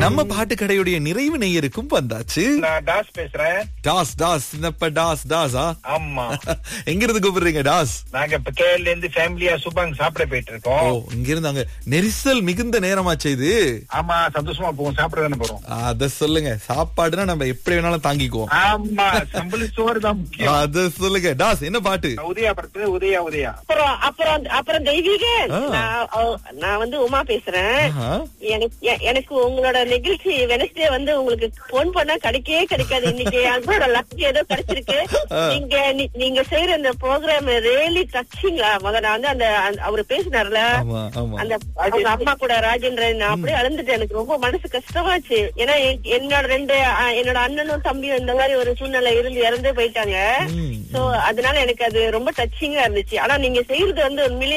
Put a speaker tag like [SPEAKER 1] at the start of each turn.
[SPEAKER 1] நம்ம பாட்டு கடையுடைய நிறைவு நேயருக்கும் வந்தாச்சு
[SPEAKER 2] நான் தாஸ் பேசுறேன்
[SPEAKER 1] டாஸ் டாஸ் சின்னப்ப டாஸ் டாஸா
[SPEAKER 2] ஆமா
[SPEAKER 1] எங்க இருந்து கூப்பிடுறீங்க டாஸ்
[SPEAKER 2] நாங்க இப்ப கேரள இருந்து ஃபேமிலியா சுபாங் சாப்பிட போயிட்டு
[SPEAKER 1] ஓ
[SPEAKER 2] இருக்கோம்
[SPEAKER 1] இங்க இருந்து அங்க நெரிசல் மிகுந்த நேரமாச்சு இது
[SPEAKER 2] ஆமா சந்தோஷமா போவோம் சாப்பிட தானே போறோம்
[SPEAKER 1] அத சொல்லுங்க சாப்பாடுனா நம்ம எப்படி வேணாலும் தாங்கிக்குவோம்
[SPEAKER 2] ஆமா சம்பள சோறு தான் முக்கியம்
[SPEAKER 1] அத சொல்லுங்க டாஸ் என்ன பாட்டு
[SPEAKER 2] உதயா படத்துல உதயா உதயா
[SPEAKER 3] அப்புறம் அப்புறம் அப்புறம் தெய்வீகன்
[SPEAKER 1] ஆ.
[SPEAKER 3] நான் அவ- நான் வந்து உமா பேசுறேன்
[SPEAKER 1] ஆஹா.
[SPEAKER 3] எனக்கு எ- எனக்கு உங்களோட நிகழ்ச்சி வெனஸ்டே வந்து உங்களுக்கு போன் பண்ணா கிடைக்கவே கிடைக்காது இன்னைக்கு அதோட லக் ஏதோ கிடைச்சிருக்கு நீங்க நீ- நீங்க செய்யற இந்த ப்ரோக்ராம் ரியலி டச்சிங்கா முதல்ல வந்து அந்த அந்த- அவரு பேசினார்ல
[SPEAKER 1] ஆமா ஆமா
[SPEAKER 3] அந்த அவங்க அம்மா கூட ராஜேந்திரன் நான் அப்படியே அழுந்துட்டேன் எனக்கு ரொம்ப மனசு கஷ்டமாச்சு ஏன்னா என்- என்னோட ரெண்டு அ, என்னோட அண்ணனும் தம்பியும் இந்த மாதிரி ஒரு சூழ்நிலை இருந்து இறந்தே போயிட்டாங்க
[SPEAKER 1] ம்,
[SPEAKER 3] சோ அதனால எனக்கு அது ரொம்ப டச்சிங்கா இருந்துச்சு ஆனா நீங்க செய்யறது வந்து உண்மையிலேயே